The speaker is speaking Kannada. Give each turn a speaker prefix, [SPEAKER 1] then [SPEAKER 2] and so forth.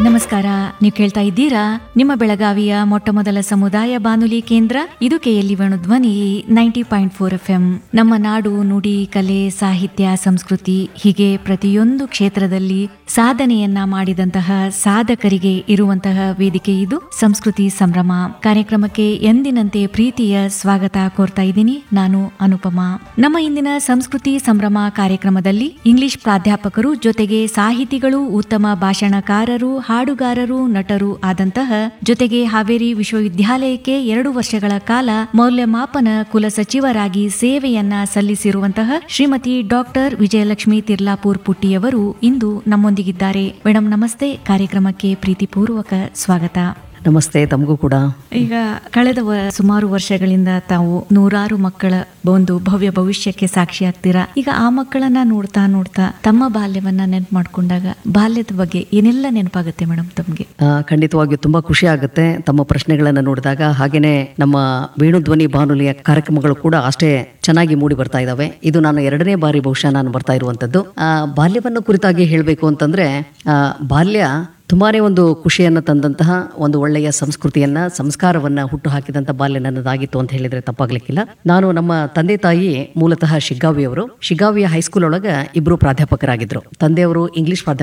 [SPEAKER 1] ನಮಸ್ಕಾರ ನೀವು ಕೇಳ್ತಾ ಇದ್ದೀರಾ ನಿಮ್ಮ ಬೆಳಗಾವಿಯ ಮೊಟ್ಟ ಮೊದಲ ಸಮುದಾಯ ಬಾನುಲಿ ಕೇಂದ್ರ ಇದು KLE Dhwani ninety point four F M ನಮ್ಮ ನಾಡು ನುಡಿ ಕಲೆ ಸಾಹಿತ್ಯ ಸಂಸ್ಕೃತಿ ಹೀಗೆ ಪ್ರತಿಯೊಂದು ಕ್ಷೇತ್ರದಲ್ಲಿ ಸಾಧನೆಯನ್ನ ಮಾಡಿದಂತಹ ಸಾಧಕರಿಗೆ ಇರುವಂತಹ ವೇದಿಕೆ ಇದು ಸಂಸ್ಕೃತಿ ಸಂಭ್ರಮ ಕಾರ್ಯಕ್ರಮಕ್ಕೆ ಎಂದಿನಂತೆ ಪ್ರೀತಿಯ ಸ್ವಾಗತ ಕೋರ್ತಾ ಇದ್ದೀನಿ ನಾನು ಅನುಪಮ ನಮ್ಮ ಇಂದಿನ ಸಂಸ್ಕೃತಿ ಸಂಭ್ರಮ ಕಾರ್ಯಕ್ರಮದಲ್ಲಿ ಇಂಗ್ಲಿಷ್ ಪ್ರಾಧ್ಯಾಪಕರು ಜೊತೆಗೆ ಸಾಹಿತಿಗಳು ಉತ್ತಮ ಭಾಷಣಕಾರರು ಹಾಡುಗಾರರು ನಟರು ಆದಂತಹ ಜೊತೆಗೆ ಹಾವೇರಿ ವಿಶ್ವವಿದ್ಯಾಲಯಕ್ಕೆ ಎರಡು ವರ್ಷಗಳ ಕಾಲ ಮೌಲ್ಯಮಾಪನ ಕುಲಸಚಿವರಾಗಿ ಸೇವೆಯನ್ನ ಸಲ್ಲಿಸಿರುವಂತಹ ಶ್ರೀಮತಿ ಡಾಕ್ಟರ್ ವಿಜಯಲಕ್ಷ್ಮಿ ತಿರ್ಲಾಪುರ್ ಪುಟ್ಟಿಯವರು ಇಂದು ನಮ್ಮೊಂದಿಗಿದ್ದಾರೆ ಮೇಡಮ್ ನಮಸ್ತೆ ಕಾರ್ಯಕ್ರಮಕ್ಕೆ ಪ್ರೀತಿಪೂರ್ವಕ ಸ್ವಾಗತ
[SPEAKER 2] ನಮಸ್ತೆ ತಮಗೂ ಕೂಡ
[SPEAKER 1] ಈಗ ಕಳೆದ ವ- ಸುಮಾರು ವರ್ಷಗಳಿಂದ ತಾವು ನೂರಾರು ಮಕ್ಕಳ ಒಂದು ಭವ್ಯ ಭವಿಷ್ಯಕ್ಕೆ ಸಾಕ್ಷಿ ಆಗ್ತೀರಾ ಈಗ ಆ ಮಕ್ಕಳನ್ನ ನೋಡ್ತಾ ನೋಡ್ತಾ ತಮ್ಮ ಬಾಲ್ಯವನ್ನ ನೆನ್ಪು ಮಾಡ್ಕೊಂಡಾಗ ಬಾಲ್ಯದ ಬಗ್ಗೆ ಏನೆಲ್ಲ ನೆನಪಾಗುತ್ತೆ ಮೇಡಮ್ ತಮ್ಗೆ
[SPEAKER 2] ಆ, ಖಂಡಿತವಾಗಿಯೂ ತುಂಬಾ ಖುಷಿ ಆಗುತ್ತೆ ತಮ್ಮ ಪ್ರಶ್ನೆಗಳನ್ನು ನೋಡಿದಾಗ ಹಾಗೇನೆ ನಮ್ಮ ವೇಣುಧ್ವನಿ ಬಾನುಲಿಯ ಕಾರ್ಯಕ್ರಮಗಳು ಕೂಡ ಅಷ್ಟೇ ಚೆನ್ನಾಗಿ ಮೂಡಿ ಬರ್ತಾ ಇದಾವೆ ಇದು ನಾನು ಎರಡನೇ ಬಾರಿ ಬಹುಶಃ ನಾನು ಬರ್ತಾ ಇರುವಂತದ್ದು ಆ, ಬಾಲ್ಯವನ್ನು ಕುರಿತಾಗಿ ಹೇಳಬೇಕು ಅಂತಂದ್ರೆ ಆ, ಬಾಲ್ಯ ತುಂಬಾನೇ ಒಂದು ಖುಷಿಯನ್ನು ತಂದಂತಹ ಒಂದು ಒಳ್ಳೆಯ ಸಂಸ್ಕೃತಿಯನ್ನ ಸಂಸ್ಕಾರವನ್ನ ಹುಟ್ಟು ಹಾಕಿದಂತ ಬಾಲ್ಯ ನನ್ನದಾಗಿತ್ತು ಅಂತ ಹೇಳಿದ್ರೆ ತಪ್ಪಾಗ್ಲಿಕ್ಕಿಲ್ಲ ನಾನು ನಮ್ಮ ತಂದೆ ತಾಯಿ ಮೂಲತಃ ಶಿಗ್ಗಾವಿಯವರು ಶಿಗ್ಗಾವಿಯ ಹೈಸ್ಕೂಲ್ ಒಳಗ ಇಬ್ರು ಪ್ರಾಧ್ಯಾಪಕರಾಗಿದ್ರು ತಂದೆಯವರು ಇಂಗ್ಲಿಷ್ ಪ್ರಾಧ್ಯಾಪಕ